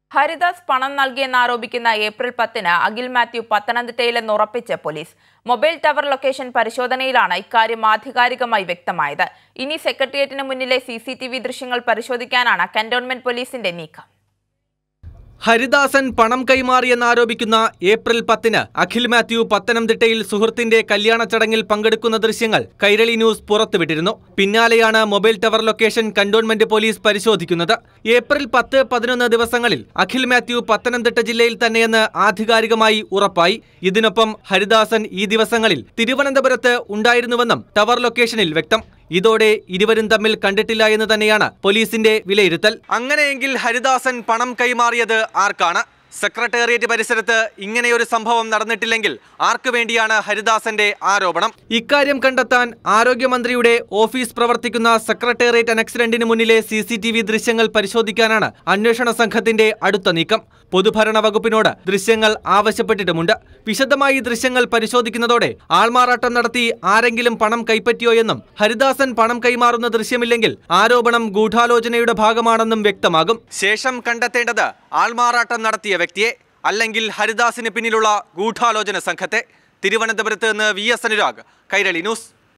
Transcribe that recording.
ഹരിദാസ് പണം നൽകിയെന്നാരോപിക്കുന്ന ഏപ്രിൽ പത്തിന് അഖിൽ മാത്യു പത്തനംതിട്ടയിലെന്ന് ഉറപ്പിച്ച് പോലീസ് മൊബൈൽ ടവർ ലൊക്കേഷൻ പരിശോധനയിലാണ് ഇക്കാര്യം ആധികാരികമായി വ്യക്തമായത് ഇനി സെക്രട്ടേറിയറ്റിന് മുന്നിലെ സി ദൃശ്യങ്ങൾ പരിശോധിക്കാനാണ് കന്റോൺമെന്റ് പോലീസിന്റെ നീക്കം ഹരിദാസൻ പണം കൈമാറിയെന്നാരോപിക്കുന്ന ഏപ്രിൽ പത്തിന് അഖിൽ മാത്യു പത്തനംതിട്ടയിൽ സുഹൃത്തിന്റെ കല്യാണ ചടങ്ങിൽ പങ്കെടുക്കുന്ന ദൃശ്യങ്ങൾ കൈരളി ന്യൂസ് പുറത്തുവിട്ടിരുന്നു പിന്നാലെയാണ് mobile tower location cantonment police പരിശോധിക്കുന്നത് ഏപ്രിൽ പത്ത് പതിനൊന്ന് ദിവസങ്ങളിൽ അഖിൽ മാത്യു പത്തനംതിട്ട ജില്ലയിൽ തന്നെയെന്ന് ആധികാരികമായി ഉറപ്പായി ഇതിനൊപ്പം ഹരിദാസൻ ഈ ദിവസങ്ങളിൽ തിരുവനന്തപുരത്ത് ഉണ്ടായിരുന്നുവെന്നും ടവർ ലൊക്കേഷനിൽ വ്യക്തം ഇതോടെ ഇരുവരും തമ്മിൽ കണ്ടിട്ടില്ല എന്ന് തന്നെയാണ് പോലീസിന്റെ വിലയിരുത്തൽ അങ്ങനെയെങ്കിൽ ഹരിദാസൻ പണം കൈമാറിയത് ആർക്കാണ് സെക്രട്ടേറിയറ്റ് പരിസരത്ത് ഇങ്ങനെയൊരു സംഭവം നടന്നിട്ടില്ലെങ്കിൽ ആർക്കു വേണ്ടിയാണ് ഹരിദാസന്റെ ആരോപണം ഇക്കാര്യം കണ്ടെത്താൻ ആരോഗ്യമന്ത്രിയുടെ ഓഫീസ് പ്രവർത്തിക്കുന്ന സെക്രട്ടേറിയറ്റ് അനക്സിഡന്റിന് മുന്നിലെ സി സി ടി വി ദൃശ്യങ്ങൾ പരിശോധിക്കാനാണ് അന്വേഷണ സംഘത്തിന്റെ അടുത്ത നീക്കം പൊതുഭരണ വകുപ്പിനോട് ദൃശ്യങ്ങൾ ആവശ്യപ്പെട്ടിട്ടുമുണ്ട് വിശദമായി ദൃശ്യങ്ങൾ പരിശോധിക്കുന്നതോടെ ആൾമാറാട്ടം നടത്തി ആരെങ്കിലും പണം കൈപ്പറ്റിയോ എന്നും ഹരിദാസൻ പണം കൈമാറുന്ന ദൃശ്യമില്ലെങ്കിൽ ആരോപണം ഗൂഢാലോചനയുടെ ഭാഗമാണെന്നും വ്യക്തമാകും ശേഷം കണ്ടെത്തേണ്ടത് ആൾമാറാട്ടം നടത്തിയ വ്യക്തിയെ അല്ലെങ്കിൽ ഹരിദാസിന് പിന്നിലുള്ള ഗൂഢാലോചന സംഘത്തെ തിരുവനന്തപുരത്ത് നിന്ന് V S Anurag Kairali news